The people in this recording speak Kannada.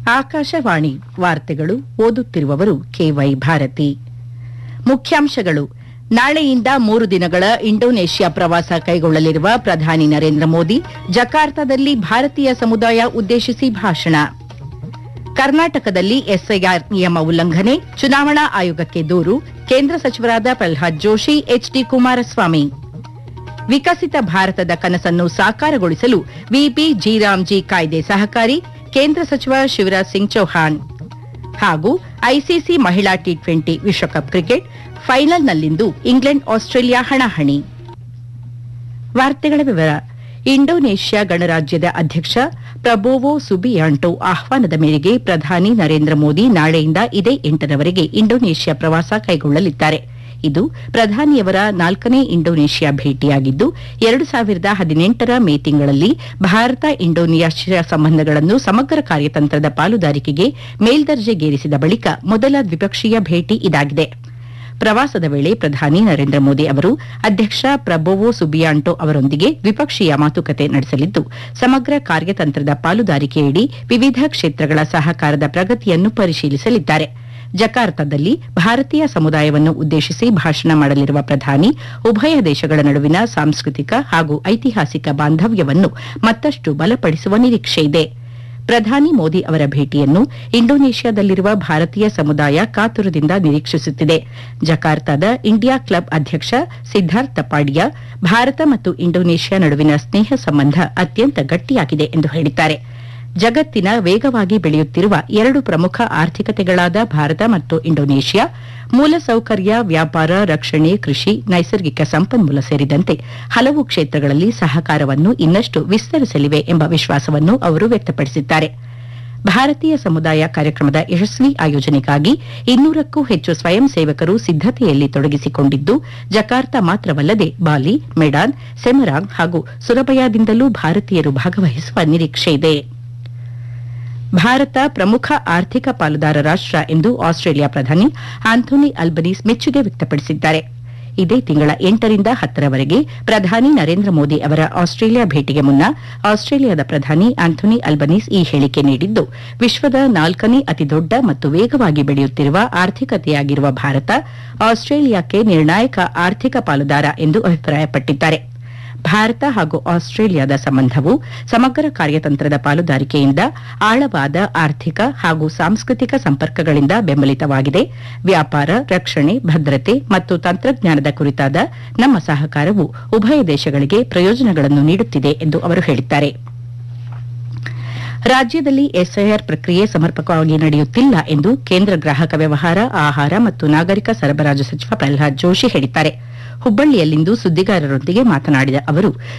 ಆಕಾಶವಾಣಿ ವಾರ್ತೆಗಳು ಓದುತ್ತಿರುವವರು ಕೆವೈ ಭಾರತಿ ಮುಖ್ಯಾಂಶಗಳು ನಾಳೆಯಿಂದ ಮೂರು ದಿನಗಳ ಇಂಡೋನೇಷ್ಯಾ ಪ್ರವಾಸ ಕೈಗೊಳ್ಳಲಿರುವ ಪ್ರಧಾನಿ ನರೇಂದ್ರ ಮೋದಿ ಜಕಾರ್ತಾದಲ್ಲಿ ಭಾರತೀಯ ಸಮುದಾಯ ಉದ್ದೇಶಿಸಿ ಭಾಷಣ ಕರ್ನಾಟಕದಲ್ಲಿ ಎಸ್ಐಆರ್ ನಿಯಮ ಉಲ್ಲಂಘನೆ ಚುನಾವಣಾ ಆಯೋಗಕ್ಕೆ ದೂರು ಕೇಂದ್ರ ಸಚಿವರಾದ ಪ್ರಲ್ಹಾದ್ ಜೋಶಿ ಎಚ್ಡಿ ಕುಮಾರಸ್ವಾಮಿ ವಿಕಸಿತ ಭಾರತದ ಕನಸನ್ನು ಸಾಕಾರಗೊಳಿಸಲು ವಿಪಿ ಜಿರಾಮ್ಜಿ ಕಾಯ್ದೆ ಸಹಕಾರಿ ಕೇಂದ್ರ ಸಚಿವ ಶಿವರಾಜ್ ಸಿಂಗ್ ಚೌಹಾಣ್ ಹಾಗೂ ಐಸಿಸಿ ಮಹಿಳಾ ಟಿ ಟ್ವೆಂಟಿ ವಿಶ್ವಕಪ್ ಕ್ರಿಕೆಟ್ ಫೈನಲ್ನಲ್ಲಿಂದು ಇಂಗ್ಲೆಂಡ್ ಆಸ್ಟ್ರೇಲಿಯಾ ಹಣಾಹಣಿ ವಾರ್ತೆಗಳ ವಿವರ ಇಂಡೋನೇಷ್ಯಾ ಗಣರಾಜ್ಯದ ಅಧ್ಯಕ್ಷ ಪ್ರಬೋವೋ ಸುಬಿಯಾಂಟೋ ಆಹ್ವಾನದ ಮೇರೆಗೆ ಪ್ರಧಾನಿ ನರೇಂದ್ರ ಮೋದಿ ನಾಳೆಯಿಂದ ಇದೇ ಎಂಟರವರೆಗೆ ಇಂಡೋನೇಷ್ಯಾ ಪ್ರವಾಸ ಕೈಗೊಳ್ಳಲಿದ್ದಾರೆ ಇದು ಪ್ರಧಾನಿಯವರ ನಾಲ್ಕನೇ ಇಂಡೋನೇಷ್ಯಾ ಭೇಟಿಯಾಗಿದ್ದು ಎರಡು ಸಾವಿರದ ಹದಿನೆಂಟರ ಮೇ ತಿಂಗಳಲ್ಲಿ ಭಾರತ ಇಂಡೋನೇಷ್ಯಾ ಸಂಬಂಧಗಳನ್ನು ಸಮಗ್ರ ಕಾರ್ಯತಂತ್ರದ ಪಾಲುದಾರಿಕೆಗೆ ಮೇಲ್ದರ್ಜೆಗೇರಿಸಿದ ಬಳಿಕ ಮೊದಲ ದ್ವಿಪಕ್ಷೀಯ ಭೇಟಿ ಇದಾಗಿದೆ ಪ್ರವಾಸದ ವೇಳೆ ಪ್ರಧಾನಿ ನರೇಂದ್ರ ಮೋದಿ ಅವರು ಅಧ್ಯಕ್ಷ ಪ್ರಬೋವೋ ಸುಬಿಯಾಂಟೋ ಅವರೊಂದಿಗೆ ದ್ವಿಪಕ್ಷೀಯ ಮಾತುಕತೆ ನಡೆಸಲಿದ್ದು ಸಮಗ್ರ ಕಾರ್ಯತಂತ್ರದ ಪಾಲುದಾರಿಕೆಯಡಿ ವಿವಿಧ ಕ್ಷೇತ್ರಗಳ ಸಹಕಾರದ ಪ್ರಗತಿಯನ್ನು ಪರಿಶೀಲಿಸಲಿದ್ದಾರೆ ಜಕಾರ್ತಾದಲ್ಲಿ ಭಾರತೀಯ ಸಮುದಾಯವನ್ನು ಉದ್ದೇಶಿಸಿ ಭಾಷಣ ಮಾಡಲಿರುವ ಪ್ರಧಾನಿ ಉಭಯ ದೇಶಗಳ ನಡುವಿನ ಸಾಂಸ್ಕೃತಿಕ ಹಾಗೂ ಐತಿಹಾಸಿಕ ಬಾಂಧವ್ಯವನ್ನು ಮತ್ತಷ್ಟು ಬಲಪಡಿಸುವ ನಿರೀಕ್ಷೆಯಿದೆ ಪ್ರಧಾನಿ ಮೋದಿ ಅವರ ಭೇಟಿಯನ್ನು ಇಂಡೋನೇಷ್ಯಾದಲ್ಲಿರುವ ಭಾರತೀಯ ಸಮುದಾಯ ಕಾತುರದಿಂದ ನಿರೀಕ್ಷಿಸುತ್ತಿದೆ ಜಕಾರ್ತಾದ ಇಂಡಿಯಾ ಕ್ಲಬ್ ಅಧ್ಯಕ್ಷ ಸಿದ್ದಾರ್ಥ ಪಾಡಿಯಾ ಭಾರತ ಮತ್ತು ಇಂಡೋನೇಷ್ಯಾ ನಡುವಿನ ಸ್ನೇಹ ಸಂಬಂಧ ಅತ್ಯಂತ ಗಟ್ಟಿಯಾಗಿದೆ ಎಂದು ಹೇಳಿದ್ದಾರೆ ಜಗತ್ತಿನ ವೇಗವಾಗಿ ಬೆಳೆಯುತ್ತಿರುವ ಎರಡು ಪ್ರಮುಖ ಆರ್ಥಿಕತೆಗಳಾದ ಭಾರತ ಮತ್ತು ಇಂಡೋನೇಷ್ಯಾ ಮೂಲಸೌಕರ್ಯ ವ್ಯಾಪಾರ ರಕ್ಷಣೆ ಕೃಷಿ ನೈಸರ್ಗಿಕ ಸಂಪನ್ಮೂಲ ಸೇರಿದಂತೆ ಹಲವು ಕ್ಷೇತ್ರಗಳಲ್ಲಿ ಸಹಕಾರವನ್ನು ಇನ್ನಷ್ಟು ವಿಸ್ತರಿಸಲಿವೆ ಎಂಬ ವಿಶ್ವಾಸವನ್ನು ಅವರು ವ್ಯಕ್ತಪಡಿಸಿದ್ದಾರೆ ಭಾರತೀಯ ಸಮುದಾಯ ಕಾರ್ಯಕ್ರಮದ ಯಶಸ್ವಿ ಆಯೋಜನೆಗಾಗಿ ಇನ್ನೂರಕ್ಕೂ ಹೆಚ್ಚು ಸ್ವಯಂ ಸೇವಕರು ಸಿದ್ದತೆಯಲ್ಲಿ ತೊಡಗಿಸಿಕೊಂಡಿದ್ದು ಜಕಾರ್ತಾ ಮಾತ್ರವಲ್ಲದೆ ಬಾಲಿ ಮೆಡಾನ್ ಸೆಮರಾಂಗ್ ಹಾಗೂ ಸುರಬಯಾದಿಂದಲೂ ಭಾರತೀಯರು ಭಾಗವಹಿಸುವ ನಿರೀಕ್ಷೆಯಿದೆ ಭಾರತ ಪ್ರಮುಖ ಆರ್ಥಿಕ ಪಾಲುದಾರ ರಾಷ್ಟ ಎಂದು ಆಸ್ಟ್ರೇಲಿಯಾ ಪ್ರಧಾನಿ ಆಂಥೋನಿ ಅಲ್ಬನೀಸ್ ಮೆಚ್ಚುಗೆ ವ್ಯಕ್ತಪಡಿಸಿದ್ದಾರೆ ಇದೇ ತಿಂಗಳ ಎಂಟರಿಂದ ಹತ್ತರವರೆಗೆ ಪ್ರಧಾನಿ ನರೇಂದ್ರ ಮೋದಿ ಅವರ ಆಸ್ಟ್ರೇಲಿಯಾ ಭೇಟಿಗೆ ಮುನ್ನ ಆಸ್ಟ್ರೇಲಿಯಾದ ಪ್ರಧಾನಿ ಆಂಥೋನಿ ಅಲ್ಬನೀಸ್ ಈ ಹೇಳಿಕೆ ನೀಡಿದ್ದು ವಿಶ್ವದ ನಾಲ್ಕನೇ ಅತಿದೊಡ್ಡ ಮತ್ತು ವೇಗವಾಗಿ ಬೆಳೆಯುತ್ತಿರುವ ಆರ್ಥಿಕತೆಯಾಗಿರುವ ಭಾರತ ಆಸ್ಟ್ರೇಲಿಯಾಕ್ಕೆ ನಿರ್ಣಾಯಕ ಆರ್ಥಿಕ ಪಾಲುದಾರ ಎಂದು ಅಭಿಪ್ರಾಯಪಟ್ಟಿದ್ದಾರೆ ಭಾರತ ಹಾಗೂ ಆಸ್ಟ್ರೇಲಿಯಾದ ಸಂಬಂಧವು ಸಮಗ್ರ ಕಾರ್ಯತಂತ್ರದ ಪಾಲುದಾರಿಕೆಯಿಂದ ಆಳವಾದ ಆರ್ಥಿಕ ಹಾಗೂ ಸಾಂಸ್ಕೃತಿಕ ಸಂಪರ್ಕಗಳಿಂದ ಬೆಂಬಲಿತವಾಗಿದೆ ವ್ಯಾಪಾರ ರಕ್ಷಣೆ ಭದ್ರತೆ ಮತ್ತು ತಂತ್ರಜ್ಞಾನದ ಕುರಿತಾದ ನಮ್ಮ ಸಹಕಾರವು ಉಭಯ ದೇಶಗಳಿಗೆ ಪ್ರಯೋಜನಗಳನ್ನು ನೀಡುತ್ತಿದೆ ಎಂದು ಅವರು ಹೇಳಿದ್ದಾರೆ ರಾಜ್ಯದಲ್ಲಿ ಎಸ್ಐಆರ್ ಪ್ರಕ್ರಿಯೆ ಸಮರ್ಪಕವಾಗಿ ನಡೆಯುತ್ತಿಲ್ಲ ಎಂದು ಕೇಂದ್ರ ಗ್ರಾಹಕ ವ್ಯವಹಾರ ಆಹಾರ ಮತ್ತು ನಾಗರಿಕ ಸರಬರಾಜು ಸಚಿವ ಪ್ರಲ್ಹಾದ್ ಜೋಶಿ ಹೇಳಿದ್ದಾರೆ ಹುಬ್ಬಳ್ಳಿಯಲ್ಲಿಂದು ಸುದ್ದಿಗಾರರೊಂದಿಗೆ ಮಾತನಾಡಿದ ಅವರು